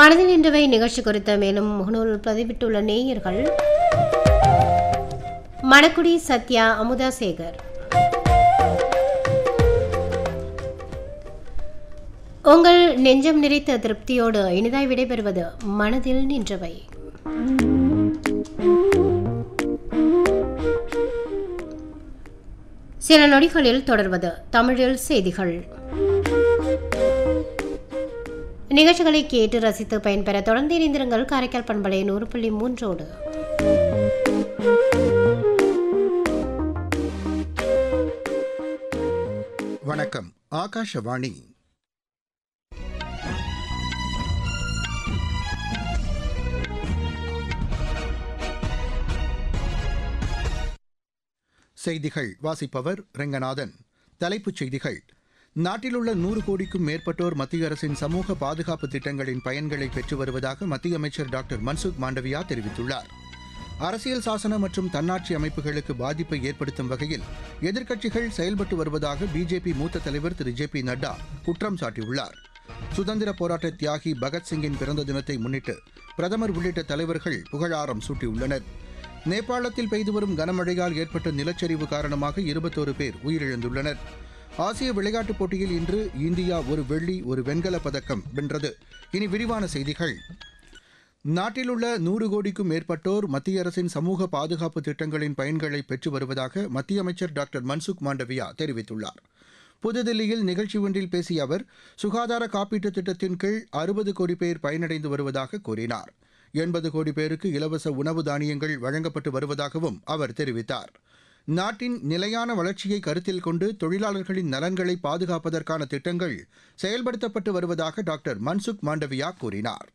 மனதில் நின்றவை நிகழ்ச்சி குறித்த மேலும் முகநூல் பதிவிட்டுள்ள நேயர்கள் மணக்குடி சத்யா அமுதா சேகர் உங்கள் நெஞ்சம் நிறைத்த திருப்தியோடு இனிதாய் விடைபெறுவது மனதில் நின்றவை சில நொடிகளில் தொடர்வது தமிழில் செய்திகள் நிகழ்ச்சிகளை கேட்டு ரசித்து பயன்பெற தொடர்ந்து இணைந்திருங்கள் காரைக்கால் பண்பலை நூறு புள்ளி மூன்றோடு வணக்கம் ஆகாஷவாணி செய்திகள் வாசிப்பவர் ரெங்கநாதன் தலைப்புச் செய்திகள் நாட்டிலுள்ள நூறு கோடிக்கும் மேற்பட்டோர் மத்திய அரசின் சமூக பாதுகாப்பு திட்டங்களின் பயன்களை பெற்று வருவதாக மத்திய அமைச்சர் டாக்டர் மன்சுக் மாண்டவியா தெரிவித்துள்ளார் அரசியல் சாசன மற்றும் தன்னாட்சி அமைப்புகளுக்கு பாதிப்பை ஏற்படுத்தும் வகையில் எதிர்க்கட்சிகள் செயல்பட்டு வருவதாக பிஜேபி மூத்த தலைவர் திரு ஜே பி நட்டா குற்றம் சாட்டியுள்ளார் சுதந்திர போராட்ட தியாகி பகத்சிங்கின் பிறந்த தினத்தை முன்னிட்டு பிரதமர் உள்ளிட்ட தலைவர்கள் புகழாரம் சூட்டியுள்ளனர் நேபாளத்தில் பெய்து வரும் கனமழையால் ஏற்பட்ட நிலச்சரிவு காரணமாக இருபத்தோரு பேர் உயிரிழந்துள்ளனர் ஆசிய விளையாட்டுப் போட்டியில் இன்று இந்தியா ஒரு வெள்ளி ஒரு வெண்கலப் பதக்கம் வென்றது இனி விரிவான செய்திகள் நாட்டிலுள்ள நூறு கோடிக்கும் மேற்பட்டோர் மத்திய அரசின் சமூக பாதுகாப்பு திட்டங்களின் பயன்களை பெற்று வருவதாக மத்திய அமைச்சர் டாக்டர் மன்சுக் மாண்டவியா தெரிவித்துள்ளார் புதுதில்லியில் நிகழ்ச்சி ஒன்றில் பேசிய அவர் சுகாதார காப்பீட்டுத் திட்டத்தின் கீழ் அறுபது கோடி பேர் பயனடைந்து வருவதாக கூறினார் எண்பது கோடி பேருக்கு இலவச உணவு தானியங்கள் வழங்கப்பட்டு வருவதாகவும் அவர் தெரிவித்தார் நாட்டின் நிலையான வளர்ச்சியை கருத்தில் கொண்டு தொழிலாளர்களின் நலன்களை பாதுகாப்பதற்கான திட்டங்கள் செயல்படுத்தப்பட்டு வருவதாக டாக்டர் மன்சுக் மாண்டவியா கூறினார்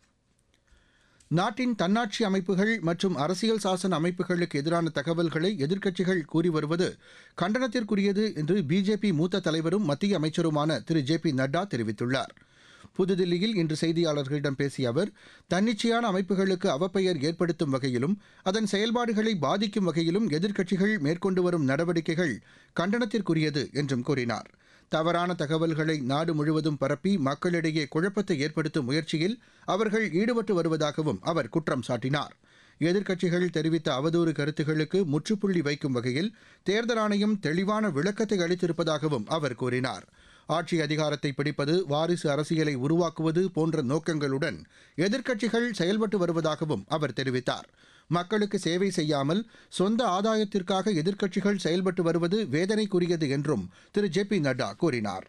நாட்டின் தன்னாட்சி அமைப்புகள் மற்றும் அரசியல் சாசன அமைப்புகளுக்கு எதிரான தகவல்களை எதிர்க்கட்சிகள் கூறி வருவது கண்டனத்திற்குரியது என்று பிஜேபி மூத்த தலைவரும் மத்திய அமைச்சருமான திரு ஜே பி நட்டா தெரிவித்துள்ளார் புதுதில்லியில் இன்று செய்தியாளர்களிடம் பேசிய அவர் தன்னிச்சையான அமைப்புகளுக்கு அவப்பெயர் ஏற்படுத்தும் வகையிலும் அதன் செயல்பாடுகளை பாதிக்கும் வகையிலும் எதிர்க்கட்சிகள் மேற்கொண்டு வரும் நடவடிக்கைகள் கண்டனத்திற்குரியது என்றும் கூறினார் தவறான தகவல்களை நாடு முழுவதும் பரப்பி மக்களிடையே குழப்பத்தை ஏற்படுத்தும் முயற்சியில் அவர்கள் ஈடுபட்டு வருவதாகவும் அவர் குற்றம் சாட்டினார் எதிர்க்கட்சிகள் தெரிவித்த அவதூறு கருத்துகளுக்கு முற்றுப்புள்ளி வைக்கும் வகையில் தேர்தல் ஆணையம் தெளிவான விளக்கத்தை அளித்திருப்பதாகவும் அவர் கூறினார் ஆட்சி அதிகாரத்தை பிடிப்பது வாரிசு அரசியலை உருவாக்குவது போன்ற நோக்கங்களுடன் எதிர்க்கட்சிகள் செயல்பட்டு வருவதாகவும் அவர் தெரிவித்தார் மக்களுக்கு சேவை செய்யாமல் சொந்த ஆதாயத்திற்காக எதிர்க்கட்சிகள் செயல்பட்டு வருவது வேதனைக்குரியது என்றும் திரு ஜே பி நட்டா கூறினார்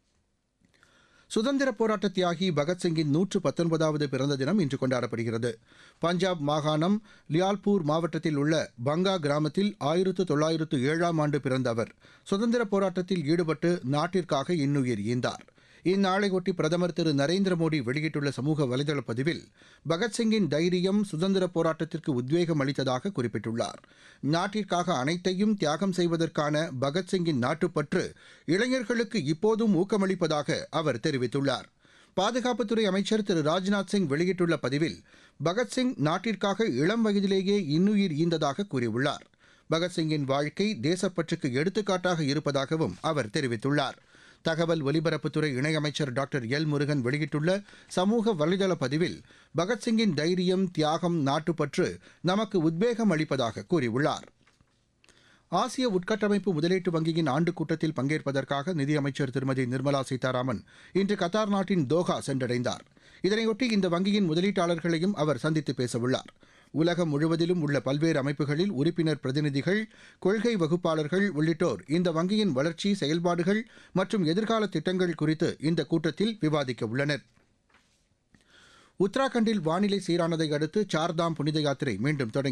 சுதந்திர போராட்ட தியாகி பகத்சிங்கின் நூற்று பத்தொன்பதாவது பிறந்த தினம் இன்று கொண்டாடப்படுகிறது பஞ்சாப் மாகாணம் லியால்பூர் மாவட்டத்தில் உள்ள பங்கா கிராமத்தில் ஆயிரத்து தொள்ளாயிரத்து ஏழாம் ஆண்டு பிறந்த அவர் சுதந்திர போராட்டத்தில் ஈடுபட்டு நாட்டிற்காக இன்னுயிர் ஈந்தார் இந்நாளையொட்டி பிரதமர் திரு நரேந்திர மோடி வெளியிட்டுள்ள சமூக வலைதள பதிவில் பகத்சிங்கின் தைரியம் சுதந்திர போராட்டத்திற்கு உத்வேகம் அளித்ததாக குறிப்பிட்டுள்ளார் நாட்டிற்காக அனைத்தையும் தியாகம் செய்வதற்கான பகத்சிங்கின் நாட்டுப்பற்று இளைஞர்களுக்கு இப்போதும் ஊக்கமளிப்பதாக அவர் தெரிவித்துள்ளார் பாதுகாப்புத்துறை அமைச்சர் திரு ராஜ்நாத் சிங் வெளியிட்டுள்ள பதிவில் பகத்சிங் நாட்டிற்காக இளம் வயதிலேயே இன்னுயிர் ஈந்ததாக கூறியுள்ளார் பகத்சிங்கின் வாழ்க்கை தேசப்பற்றுக்கு எடுத்துக்காட்டாக இருப்பதாகவும் அவர் தெரிவித்துள்ளார் தகவல் ஒலிபரப்புத்துறை இணையமைச்சர் டாக்டர் எல் முருகன் வெளியிட்டுள்ள சமூக வலைதள பதிவில் பகத்சிங்கின் தைரியம் தியாகம் நாட்டுப்பற்று நமக்கு உத்வேகம் அளிப்பதாக கூறியுள்ளார் ஆசிய உட்கட்டமைப்பு முதலீட்டு வங்கியின் ஆண்டு கூட்டத்தில் பங்கேற்பதற்காக நிதியமைச்சர் திருமதி நிர்மலா சீதாராமன் இன்று கத்தார் நாட்டின் தோஹா சென்றடைந்தார் இதனையொட்டி இந்த வங்கியின் முதலீட்டாளர்களையும் அவர் சந்தித்து பேசவுள்ளார் உலகம் முழுவதிலும் உள்ள பல்வேறு அமைப்புகளில் உறுப்பினர் பிரதிநிதிகள் கொள்கை வகுப்பாளர்கள் உள்ளிட்டோர் இந்த வங்கியின் வளர்ச்சி செயல்பாடுகள் மற்றும் எதிர்கால திட்டங்கள் குறித்து இந்த கூட்டத்தில் விவாதிக்க உள்ளனர் உத்தராகண்டில் வானிலை சீரானதை அடுத்து சார்தாம் புனித யாத்திரை மீண்டும் தொடங்கி